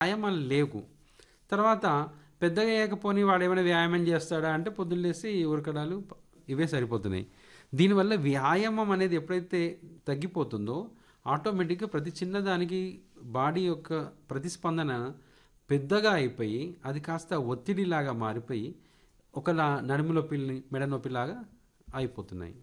వ్యాయామాలు లేవు తర్వాత పెద్దగా అయ్యాకపోని వాడు ఏమైనా వ్యాయామం చేస్తాడా అంటే పొద్దున్న లేసి ఉరకడాలు ఇవే సరిపోతున్నాయి దీనివల్ల వ్యాయామం అనేది ఎప్పుడైతే తగ్గిపోతుందో ఆటోమేటిక్గా ప్రతి చిన్నదానికి బాడీ యొక్క ప్రతిస్పందన పెద్దగా అయిపోయి అది కాస్త ఒత్తిడిలాగా మారిపోయి ఒకలా నడుము నొప్పిని మెడ నొప్పిలాగా అయిపోతున్నాయి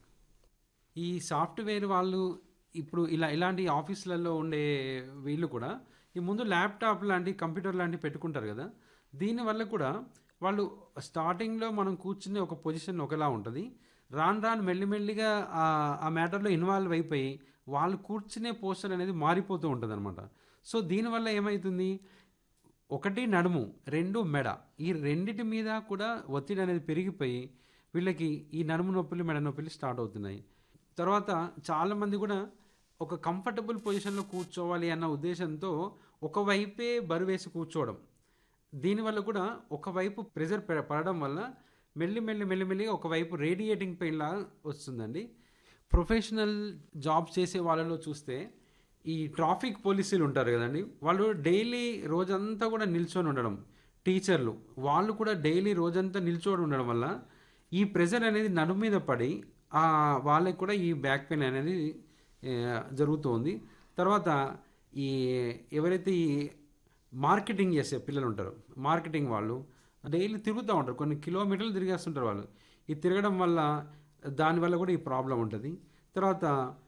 ఈ సాఫ్ట్వేర్ వాళ్ళు ఇప్పుడు ఇలా ఇలాంటి ఆఫీసులలో ఉండే వీళ్ళు కూడా ఈ ముందు ల్యాప్టాప్ లాంటి కంప్యూటర్ లాంటివి పెట్టుకుంటారు కదా దీనివల్ల కూడా వాళ్ళు స్టార్టింగ్లో మనం కూర్చునే ఒక పొజిషన్ ఒకలా ఉంటుంది రాను రాను మెల్లిమెల్లిగా ఆ- ఆ మ్యాటర్లో ఇన్వాల్వ్ అయిపోయి వాళ్ళు కూర్చునే పోస్టర్ అనేది మారిపోతూ ఉంటుంది అనమాట సో దీనివల్ల ఏమవుతుంది ఒకటి నడుము రెండు మెడ ఈ రెండిటి మీద కూడా ఒత్తిడి అనేది పెరిగిపోయి వీళ్ళకి ఈ నడుము నొప్పులు మెడ నొప్పులు స్టార్ట్ అవుతున్నాయి తర్వాత చాలామంది కూడా ఒక కంఫర్టబుల్ పొజిషన్లో కూర్చోవాలి అన్న ఉద్దేశంతో ఒకవైపే బరువేసి కూర్చోవడం దీనివల్ల కూడా ఒకవైపు ప్రెజర్ పె- పడడం వల్ల మెల్లి మెల్లి మెల్లి మెల్లిగా ఒకవైపు రేడియేటింగ్ పెయిన్ లాగా వస్తుందండి ప్రొఫెషనల్ జాబ్ చేసే వాళ్ళలో చూస్తే ఈ ట్రాఫిక్ పోలీసులు ఉంటారు కదండి వాళ్ళు డైలీ రోజంతా కూడా నిల్చొని ఉండడం టీచర్లు వాళ్ళు కూడా డైలీ రోజంతా నిల్చొని ఉండడం వల్ల ఈ ప్రెజర్ అనేది నడుము మీద పడి ఆ వాళ్ళకి కూడా ఈ బ్యాక్ పెయిన్ అనేది ఏ, జరుగుతుంది తర్వాత ఈ ఎవరైతే ఈ మార్కెటింగ్ చేసే పిల్లలు ఉంటారు మార్కెటింగ్ వాళ్ళు డైలీ తిరుగుతూ ఉంటారు కొన్ని కిలోమీటర్లు తిరిగేస్తుంటారు వాళ్ళు ఈ తిరగడం వల్ల దానివల్ల కూడా ఈ ప్రాబ్లం ఉంటుంది తర్వాత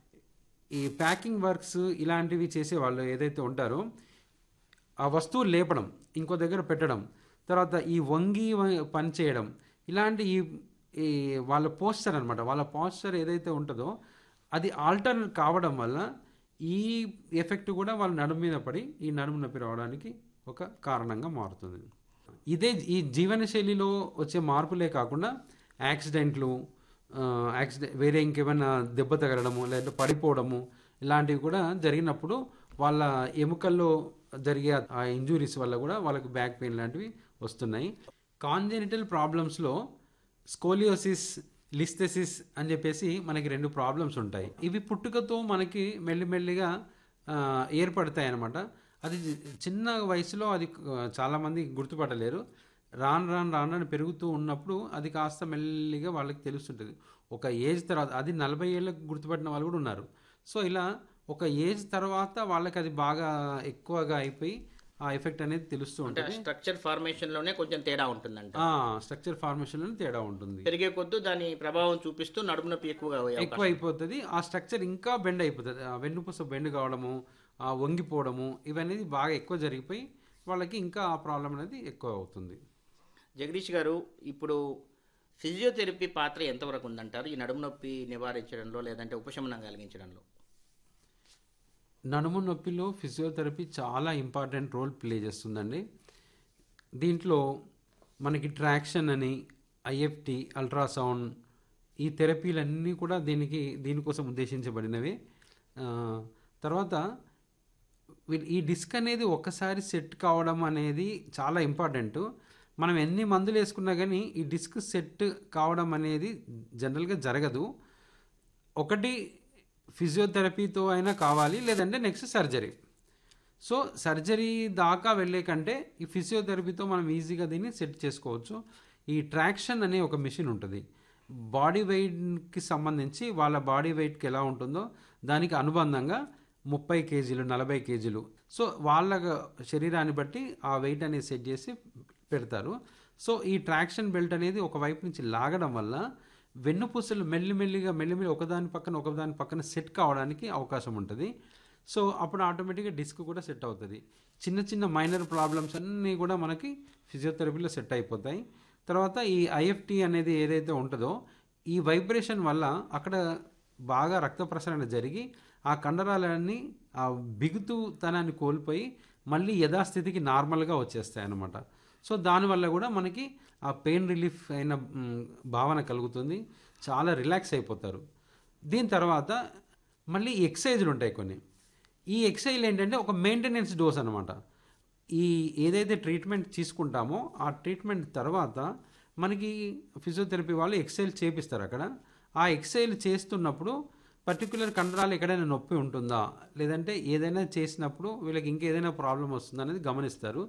ఈ ప్యాకింగ్ వర్క్స్ ఇలాంటివి చేసే వాళ్ళు ఏదైతే ఉంటారో ఆ వస్తువు లేపడం ఇంకో దగ్గర పెట్టడం తర్వాత ఈ వంగి వ- పని చేయడం ఇలాంటి ఈ ఈ వాళ్ళ పోస్చర్ అనమాట వాళ్ళ పోస్చర్ ఏదైతే ఉంటుందో అది ఆల్టర్ కావడం వల్ల ఈ ఎఫెక్ట్ కూడా వాళ్ళ నడుము మీద పడి ఈ నడుము నొప్పి రావడానికి ఒక కారణంగా మారుతుంది ఇదే ఈ జీవనశైలిలో వచ్చే మార్పులే కాకుండా యాక్సిడెంట్లు ఆ, యాక్సిడెంట్ వేరే ఇంకేమైనా దెబ్బ తగలడము లేదంటే పడిపోవడము ఇలాంటివి కూడా జరిగినప్పుడు వాళ్ళ ఎముకల్లో జరిగే ఆ ఇంజురీస్ వల్ల కూడా వాళ్ళకి బ్యాక్ పెయిన్ లాంటివి వస్తున్నాయి కాంజెనిటల్ ప్రాబ్లమ్స్లో స్కోలియోసిస్ లిస్థెసిస్ అని చెప్పేసి మనకి రెండు ప్రాబ్లమ్స్ ఉంటాయి ఇవి పుట్టుకతో మనకి మెల్లిమెల్లిగా ఆ, ఏర్పడతాయి అన్నమాట అది చిన్న వయసులో అది ఆ, చాలామంది గుర్తుపట్టలేరు రాను రాను రాను రాను పెరుగుతూ ఉన్నప్పుడు అది కాస్త మెల్లిగా వాళ్ళకి తెలుస్తుంటుంది ఒక ఏజ్ తర్వాత అది నలభై ఏళ్ళకు గుర్తుపట్టిన వాళ్ళు కూడా ఉన్నారు సో ఇలా ఒక ఏజ్ తర్వాత వాళ్ళకి అది బాగా ఎక్కువగా అయిపోయి ఆ ఎఫెక్ట్ అనేది తెలుస్తూ అంటే ఉంటుంది స్ట్రక్చర్ ఫార్మేషన్ లోనే కొంచెం తేడా ఉంటుందంట స్ట్రక్చర్ ఫార్మేషన్లో తేడా ఉంటుంది పెరిగే కొద్దు దాని ప్రభావం చూపిస్తూ నడుము నొప్పి ఎక్కువగా అయ్యే అవకాశం ఎక్కువ అయిపోతుంది ఆ స్ట్రక్చర్ ఇంకా బెండ్ అయిపోతుంది ఆ వెన్నుపూస బెండ్ కావడము ఆ వంగిపోవడము ఇవన్నీ బాగా ఎక్కువ జరిగిపోయి వాళ్ళకి ఇంకా ఆ ప్రాబ్లం అనేది ఎక్కువ అవుతుంది జగదీష్ గారు ఇప్పుడు ఫిజియోథెరపీ పాత్ర ఎంతవరకు ఉందంటారు ఈ నడుము నొప్పి నివారించడంలో లేదంటే ఉపశమనం కలిగించడంలో నడుము నొప్పిలో ఫిజియోథెరపీ చాలా ఇంపార్టెంట్ రోల్ ప్లే చేస్తుందండి దీంట్లో మనకి ట్రాక్షన్ అని ఐఎఫ్టి అల్ట్రాసౌండ్ ఈ థెరపీలన్నీ కూడా దీనికి దీనికోసం ఉద్దేశించబడినవి ఆ, తర్వాత వీ- ఈ డిస్క్ అనేది ఒక్కసారి సెట్ కావడం అనేది చాలా ఇంపార్టెంట్ మనం ఎన్ని మందులు వేసుకున్నా కానీ ఈ డిస్క్ సెట్ కావడం అనేది జనరల్గా జరగదు ఒకటి ఫిజియోథెరపీతో అయినా కావాలి లేదంటే నెక్స్ట్ సర్జరీ సో సర్జరీ దాకా వెళ్ళే కంటే ఈ ఫిజియోథెరపీతో మనం ఈజీగా దీన్ని సెట్ చేసుకోవచ్చు ఈ ట్రాక్షన్ అనే ఒక మిషన్ ఉంటుంది బాడీ వెయిట్కి సంబంధించి వాళ్ళ బాడీ వెయిట్కి ఎలా ఉంటుందో దానికి అనుబంధంగా ముప్పై కేజీలు నలభై కేజీలు సో వాళ్ళ శరీరాన్ని బట్టి ఆ వెయిట్ అనేది సెట్ చేసి పెడతారు సో ఈ ట్రాక్షన్ బెల్ట్ అనేది ఒక వైపు నుంచి లాగడం వల్ల వెన్నుపూసలు మెల్లిమెల్లిగా మెల్లిమెల్లి ఒకదాని పక్కన ఒకదాని పక్కన సెట్ కావడానికి అవకాశం ఉంటుంది సో అప్పుడు ఆటోమేటిక్గా డిస్క్ కూడా సెట్ అవుతుంది చిన్న చిన్న మైనర్ ప్రాబ్లమ్స్ అన్నీ కూడా మనకి ఫిజియోథెరపీలో సెట్ అయిపోతాయి తర్వాత ఈ ఐఎఫ్టి అనేది ఏదైతే ఉంటుందో ఈ వైబ్రేషన్ వల్ల అక్కడ బాగా రక్త ప్రసరణ జరిగి ఆ కండరాలన్నీ ఆ బిగుతుతనాన్ని కోల్పోయి మళ్ళీ యథాస్థితికి నార్మల్గా వచ్చేస్తాయి అన్నమాట సో దానివల్ల కూడా మనకి ఆ పెయిన్ రిలీఫ్ అయిన మ్, భావన కలుగుతుంది చాలా రిలాక్స్ అయిపోతారు దీని తర్వాత మళ్ళీ ఎక్సైజులు ఉంటాయి కొన్ని ఈ ఎక్సైజ్ ఏంటంటే ఒక మెయింటెనెన్స్ డోస్ అనమాట ఈ ఏదైతే ట్రీట్మెంట్ తీసుకుంటామో ఆ ట్రీట్మెంట్ తర్వాత మనకి ఫిజియోథెరపీ వాళ్ళు ఎక్సైల్ చేపిస్తారు అక్కడ ఆ ఎక్సైల్ చేస్తున్నప్పుడు పర్టికులర్ కండరాలు ఎక్కడైనా నొప్పి ఉంటుందా లేదంటే ఏదైనా చేసినప్పుడు వీళ్ళకి ఇంకేదైనా ప్రాబ్లం వస్తుందా అనేది గమనిస్తారు